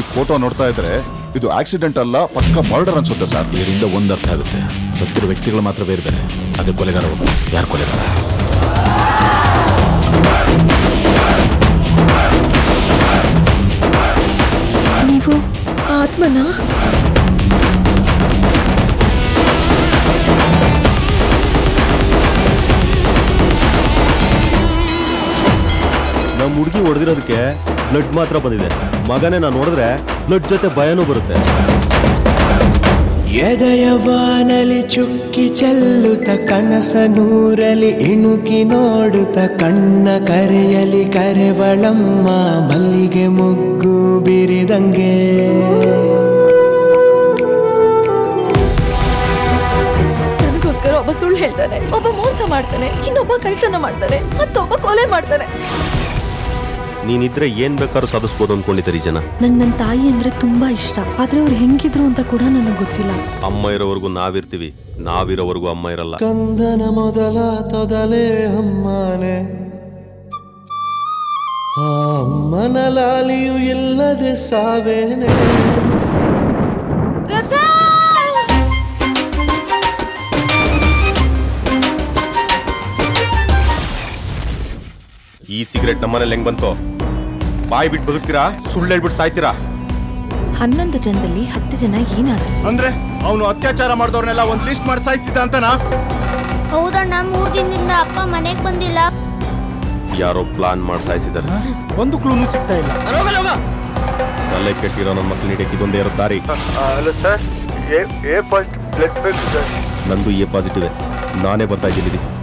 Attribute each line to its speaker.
Speaker 1: photo ನೋಡ್ತಾ ಇದ್ರೆ ಇದು ಆಕ್ಸಿಡೆಂಟ್ ಅಲ್ಲ ಪಕ್ಕ ಮರ್ಡರ್ ಅನ್ಸುತ್ತೆ ಸರ್
Speaker 2: ಇದರಿಂದ ಒಂದು ಅರ್ಥ ಆಗುತ್ತೆ ಸತ್ತಿರೋ ವ್ಯಕ್ತಿಗಳು ಮಾತ್ರ ಬೇರೆ ಬೇರೆ ಅದ್ರ ಕೊಲೆಗಾರ ಒಬ್ಬ ಯಾರು ಕೊಲೆಗಾರ
Speaker 3: ನೀವು ಆತ್ಮನಾ
Speaker 4: ನಮ್ಮ ಹುಡುಗಿ ಹೊಡೆದಿರೋದಕ್ಕೆ ಬ್ಲಡ್ ಮಾತ್ರ ಬಂದಿದೆ ಮಗನೇ ನಾನು ನೋಡಿದ್ರೆ ಬ್ಲಡ್ ಜೊತೆ ಭಯನೂ ಬರುತ್ತೆ
Speaker 5: ಎದೆಯ ಬಾನಲಿ ಚುಕ್ಕಿ ಚೆಲ್ಲುತ್ತ ಕನಸ ನೂರಲಿ ಇಣುಕಿ ನೋಡುತ್ತ ಕಣ್ಣ ಕರೆಯಲಿ ಕರೆವಳಮ್ಮ ಮಲ್ಲಿಗೆ ಮುಗ್ಗು ಬಿರಿದಂಗೆ
Speaker 3: ನನಗೋಸ್ಕರ ಒಬ್ಬ ಸುಳ್ಳು ಹೇಳ್ತಾನೆ ಒಬ್ಬ ಮೋಸ ಮಾಡ್ತಾನೆ ಇನ್ನೊಬ್ಬ ಕಳ್ತನ ಮಾಡ್ತಾನೆ ಮತ್ತೊಬ್ಬ ಕೊಲೆ ಮಾಡ್ತಾನೆ
Speaker 4: ನೀನಿದ್ರೆ ಏನ್ ಬೇಕಾದ್ರೂ ಸಾಧಿಸ್ಬೋದು ಅನ್ಕೊಂಡಿದ್ದಾರೆ ಈ ಜನ
Speaker 3: ನಂಗೆ ನನ್ನ ತಾಯಿ ಅಂದ್ರೆ ತುಂಬಾ ಇಷ್ಟ ಆದ್ರೆ ಅವ್ರು ಹೆಂಗಿದ್ರು ಅಂತ ಕೂಡ ನನಗೆ ಗೊತ್ತಿಲ್ಲ
Speaker 4: ಅಮ್ಮ ಇರೋವರೆಗೂ ನಾವಿರ್ತೀವಿ ನಾವಿರೋವರೆಗೂ ಅಮ್ಮ ಇರಲ್ಲ
Speaker 5: ಕಂದನ ಮೊದಲ ತೊದಲೇ ಅಮ್ಮನೆ ಆ ಅಮ್ಮನ ಲಾಲಿಯು ಇಲ್ಲದೆ ಸಾವೇನೆ
Speaker 4: ಈ ಸಿಗರೆಟ್ ನಮ್ಮನೇಲಿ ಹೆಂಗ್ ಬಂತು ಬಾಯಿ ಬಿಟ್ಟು ಬದುಕ್ತೀರಾ ಸುಳ್ಳು ಹೇಳ್ಬಿಟ್ಟು ಸಾಯ್ತೀರಾ
Speaker 3: ಹನ್ನೊಂದು ಜನದಲ್ಲಿ ಹತ್ತು ಜನ ಏನಾದ್ರು
Speaker 1: ಅಂದ್ರೆ ಅವನು ಅತ್ಯಾಚಾರ ಮಾಡಿದವ್ರನ್ನೆಲ್ಲ ಒಂದ್ ಲಿಸ್ಟ್ ಮಾಡಿ ಸಾಯಿಸ್ತಿದ್ದ ಅಂತನಾ
Speaker 6: ಹೌದಣ್ಣ ಮೂರ್ ದಿನದಿಂದ ಅಪ್ಪ ಮನೆಗ್ ಬಂದಿಲ್ಲ
Speaker 4: ಯಾರೋ ಪ್ಲಾನ್ ಮಾಡಿ ಸಾಯಿಸಿದ್ದಾರೆ
Speaker 7: ಒಂದು ಕ್ಲೂನು ಸಿಗ್ತಾ ಇಲ್ಲ
Speaker 4: ತಲೆ ಕೆಟ್ಟಿರೋ ನನ್ನ ಮಕ್ಳು ನೀಡಕ್ಕೆ ಇದೊಂದೇ ಇರೋ ದಾರಿ
Speaker 7: hello sir A first blood ಬೇಕು ಸರ್
Speaker 4: ನಂದು ಎ ಪಾಸಿಟಿವ್ ನಾನೇ ಬರ್ತಾ ಇದ್ದೀನಿ